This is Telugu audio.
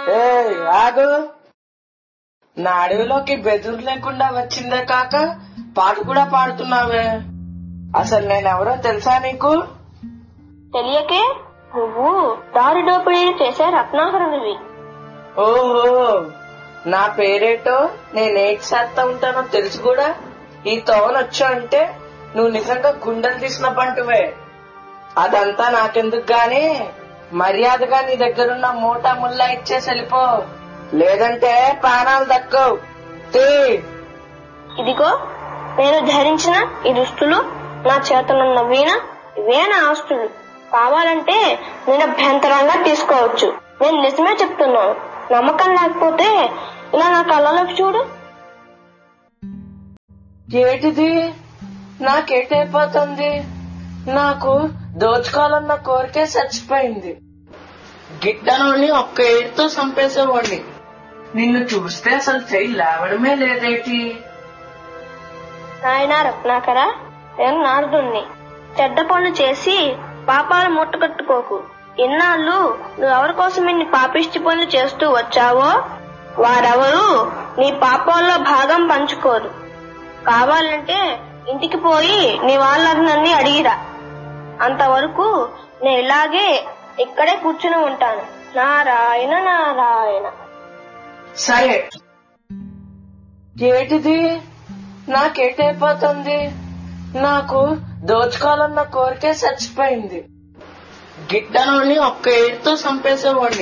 ఏ ఆగు నా అడవిలోకి బెదురు లేకుండా వచ్చిందే కాక పాట కూడా పాడుతున్నావే అసలు నేనెవరో తెలుసా నీకు తెలియకే నువ్వు దారి దోపిడీలు చేసే రత్నాకరునివి ఓహో నా పేరేటో నేనేటి చేస్తా ఉంటానో తెలుసు కూడా ఈ తోవనొచ్చు అంటే నువ్వు నిజంగా గుండెలు తీసిన పంటువే అదంతా నాకెందుకు గాని మర్యాదగా నీ దగ్గరున్న మూటా ముల్లా ఇచ్చేసి వెళ్ళిపో లేదంటే ప్రాణాలు దక్కవు తీ ఇదిగో నేను ధరించిన ఈ దుస్తులు నా చేతనున్న వీణ ఇవే నా ఆస్తులు కావాలంటే నేను అభ్యంతరంగా తీసుకోవచ్చు నేను నిజమే చెప్తున్నాను నమ్మకం లేకపోతే ఇలా నా కళ్ళలోకి చూడు ఏటిది నాకేటైపోతుంది నాకు దోచుకోవాలన్న కోరికే చచ్చిపోయింది గిట్టనోని ఒక్క ఏడుతో చంపేసేవాడిని నిన్ను చూస్తే అసలు చెయ్యి లేవడమే లేదేటి నాయనా రత్నాకర నేను నారదుణ్ణి చెడ్డ పనులు చేసి పాపాలు ముట్టకట్టుకోకు ఇన్నాళ్ళు నువ్వెవరి కోసం ఇన్ని పాపిష్టి పనులు చేస్తూ వచ్చావో వారెవరు నీ పాపాల్లో భాగం పంచుకోరు కావాలంటే ఇంటికి పోయి నీ వాళ్ళందరినీ అడిగిరా అంతవరకు నేను ఇలాగే ఇక్కడే కూర్చుని ఉంటాను నారాయణ నారాయణ సరే ఏటిది నాకేటైపోతుంది నాకు దోచుకోవాలన్న కోరికే చచ్చిపోయింది గిట్టనోని ఒక్క ఏడుతో చంపేసేవాడిని